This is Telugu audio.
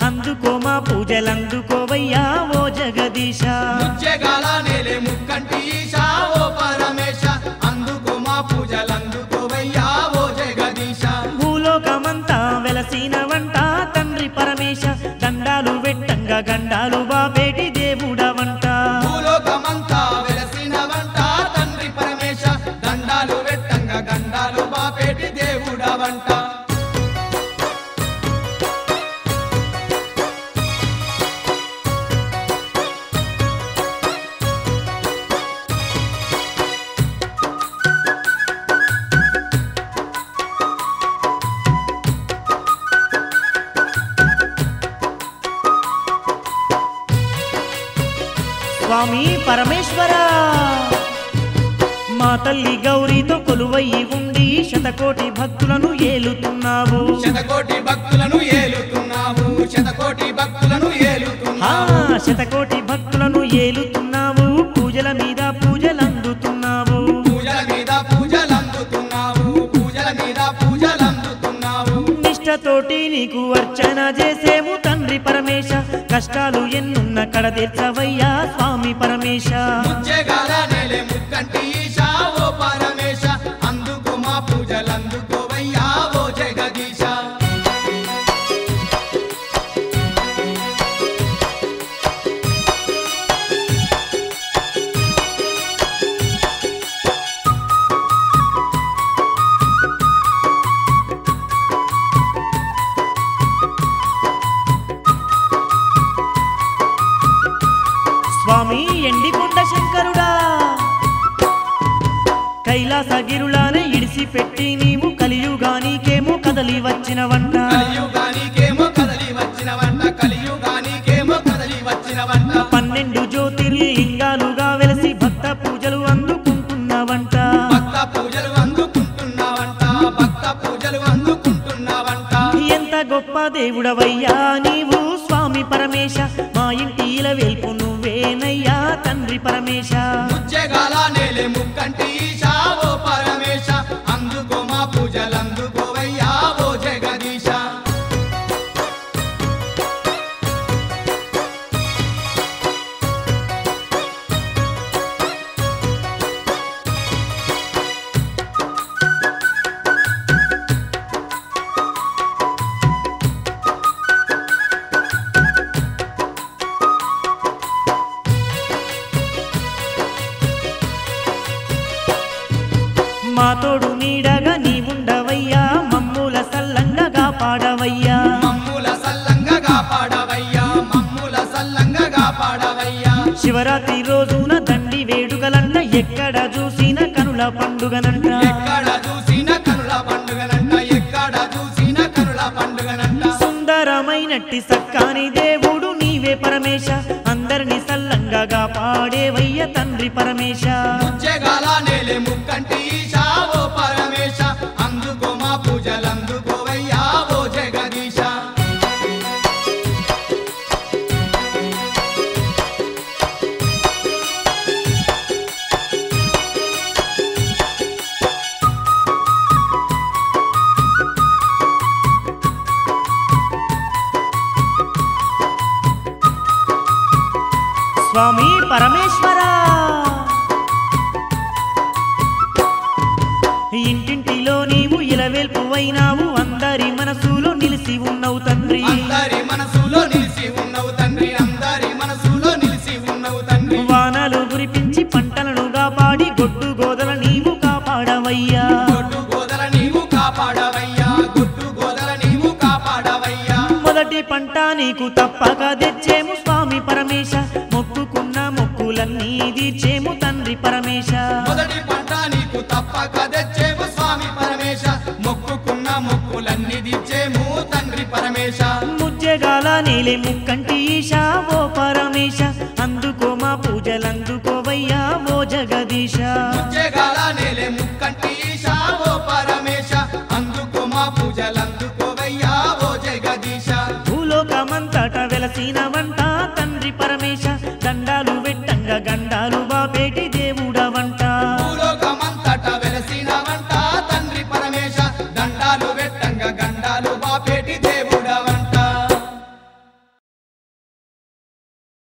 అందుకో మా పూజలందుకోవయ్యా ఓ జగదీశ ముజ్జగాల నేలే ముక్కంటి ఈశా ఓ పరమేశ అందుకు మా పూజలందుకోవయ్యా ఓ జగదీశ భూలోకమంతా వెలసిన వంట తండ్రి పరమేశ దండాలు వెట్టంగా గండాలు బాపేటి దేవుడవంట భూలోకమంతా వెలసిన వంట తండ్రి పరమేశ దండాలు వెట్టంగా గండాలు బాపేటి దేవుడవంట స్వామి పరమేశ్వర మా తల్లి గౌరీతో కొలువయ్యి ఉండి శతకోటి భక్తులను ఏలుతున్నావు శతకోటి భక్తులను ఏలుతున్నావు శతకోటి భక్తులను ఆ ఏలుతున్నావు శతకోటి భక్తులను ఏలుతున్నావు పూజల మీద పూజలందుతున్నావు పూజల మీద పూజలందుతున్నావు పూజల మీద పూజలందుతున్నావు నిష్టతోటి నీకు అర్చన చేసేము తండ్రి పరమేశ కష్టాలు ఎన్నున్న కడ తీర్చవయ్యా స్వామి పరమేశ ముజ్జగాల నేలే ముక్కంటి ఈశా ఓ పరమేశ అందుకు మా పూజలందుకోవయ్యా ఓ జగదీశ స్వామి ఎండికొండ శంకరుడా కైలాసగిరులానే ఇడిసి పెట్టి నీవు కలియుగానికేమో కదలి వచ్చిన వంట కలియుగానికేమో కదలి వచ్చిన వంట కలియుగానికేమో కదలి వచ్చిన వంట పన్నెండు జ్యోతిర్లింగాలుగా వెలసి భక్త పూజలు అందుకుంటున్నవంట భక్త పూజలు అందుకుంటున్నావంట భక్త పూజలు అందుకుంటున్నావంట ఎంత గొప్ప దేవుడవయ్యా నీవు స్వామి పరమేశ మా ఇంటిల వెల్పు నువ్వేనయ్యా తండ్రి పరమేశ ముజ్జగాల నేలే ముక్కంటి ఈశా ఓ పరమేశ అందుకో మా పూజలందుకోవయ్యా ఓ జగదీశ మా తోడు నీడగా నీవుండవయ్యా మమ్ముల సల్లంగా పాడవయ్యా మమ్ముల సల్లంగా కాపాడవయ్యా మమ్ముల సల్లంగా కాపాడవయ్యా శివరాత్రి రోజున దండి వేడుకలంట ఎక్కడ చూసిన కనుల పండుగనంట ఎక్కడ చూసిన కనుల పండుగనంట ఎక్కడ చూసిన కనుల పండుగనంట సుందరమైనట్టి సక్కాని దేవుడు నీవే పరమేశ అందరిని సల్లంగా పాడేవయ్య తండ్రి పరమేశ ముజ్జగాల నేలే ముక్కంటి ఈశా ఓ పరమేశ అందుకో మా పూజలందుకోవయ్యా ఓ జగదీశ స్వామి పరమేశ్వర ఇంటింటిలో నీవు ఇలవేల్పువైనావు అందరి మనసులో నిలిసి ఉన్నవు తండ్రి అందరి మనసులో నిలిచి ఉన్నవు తండ్రి అందరి మనసులో నిలిచి ఉన్నవు తండ్రి వానలు కురిపించి పంటలను కాపాడి గొడ్డు గోదల నీవు కాపాడవయ్యా గొడ్డు గోదల నీవు కాపాడవయ్యా గొడ్డు గోదల నీవు కాపాడవయ్యా మొదటి పంట నీకు తప్పక తెచ్చేము స్వామి పరమేశ మొక్కుకున్న మొక్కులన్నీ తీర్చేము తండ్రి పరమేశ మొదటి పంట నీకు తప్పక తెచ్చేము స్వామి పరమేశ మొక్కుకున్న మొక్కులన్నీ దిచ్చేము తండ్రి పరమేశ ముజ్జగాల నీలే ముక్కంటి ఈశా ఓ పరమేశ అందుకో మా పూజలందుకోవయ్యా ఓ జగదీశ ముజ్జగాల నేలే ముక్కంటి ఈశా ఓ పరమేశ అందుకు మా పూజలందుకోవయ్యా ఓ జగదీశ భూలోకమంతట వెలసిన వంట తండ్రి పరమేశ దండాలు వెట్టంగా గండాలు బాపేటి